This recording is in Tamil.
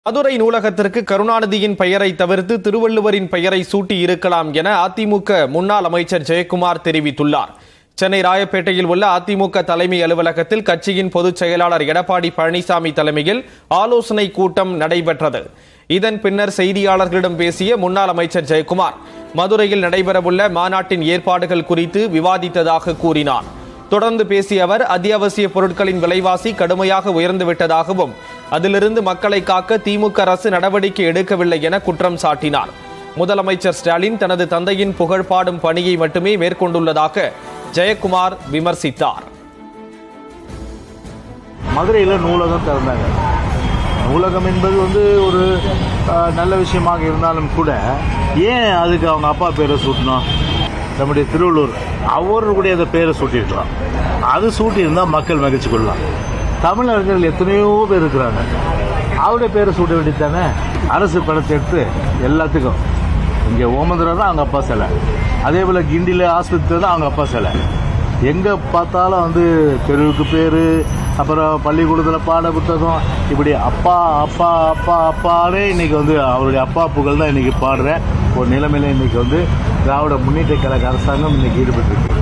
மதுரை நூலகத்திற்கு கருணாநிதியின் பெயரை தவிர்த்து திருவள்ளுவரின் பெயரை சூட்டி இருக்கலாம் என அதிமுக முன்னாள் அமைச்சர் ஜெயக்குமார் தெரிவித்துள்ளார் சென்னை ராயப்பேட்டையில் உள்ள அதிமுக தலைமை அலுவலகத்தில் கட்சியின் பொதுச் செயலாளர் எடப்பாடி பழனிசாமி தலைமையில் ஆலோசனை கூட்டம் நடைபெற்றது இதன் பின்னர் செய்தியாளர்களிடம் பேசிய முன்னாள் அமைச்சர் ஜெயக்குமார் மதுரையில் நடைபெறவுள்ள மாநாட்டின் ஏற்பாடுகள் குறித்து விவாதித்ததாக கூறினார் தொடர்ந்து பேசிய அவர் அத்தியாவசிய பொருட்களின் விலைவாசி கடுமையாக உயர்ந்து விட்டதாகவும் அதிலிருந்து மக்களை காக்க திமுக அரசு நடவடிக்கை எடுக்கவில்லை என குற்றம் சாட்டினார் முதலமைச்சர் ஸ்டாலின் தனது தந்தையின் புகழ் பாடும் பணியை மட்டுமே மேற்கொண்டுள்ளதாக ஜெயக்குமார் விமர்சித்தார் மதுரையில் நூலகம் திறந்தாங்க நூலகம் என்பது வந்து ஒரு அஹ், நல்ல விஷயமாக இருந்தாலும் கூட ஏன் அதுக்கு அவங்க அப்பா பேரை சூட்டணும் நம்முடைய திருவள்ளூர் அவருடைய அந்த பேரை சூட்டியிருக்கலாம் அது சூட்டியிருந்தால் மக்கள் மகிழ்ச்சி கொள்ளலாம் தமிழர்கள் எத்தனையோ பேர் இருக்கிறாங்க அவருடைய பேரை சூட்ட வேண்டியது தானே அரசு பணத்தை எடுத்து எல்லாத்துக்கும் இங்கே ஓமந்துரா தான் அவங்க அப்பா சிலை அதே போல் கிண்டியில் ஆஸ்பத்திரி தான் அவங்க அப்பா சிலை எங்கே பார்த்தாலும் வந்து தெருவுக்கு பேர் அப்புறம் பள்ளிக்கூடத்தில் பாட புத்தகம் இப்படி அப்பா அப்பா அப்பா அப்பானே இன்னைக்கு வந்து அவருடைய அப்பா புகழ் தான் இன்னைக்கு பாடுற ஒரு நிலைமையில இன்னைக்கு வந்து திராவிட முன்னேற்ற கழக அரசாங்கம் இன்னைக்கு ஈடுபட்டிருக்கு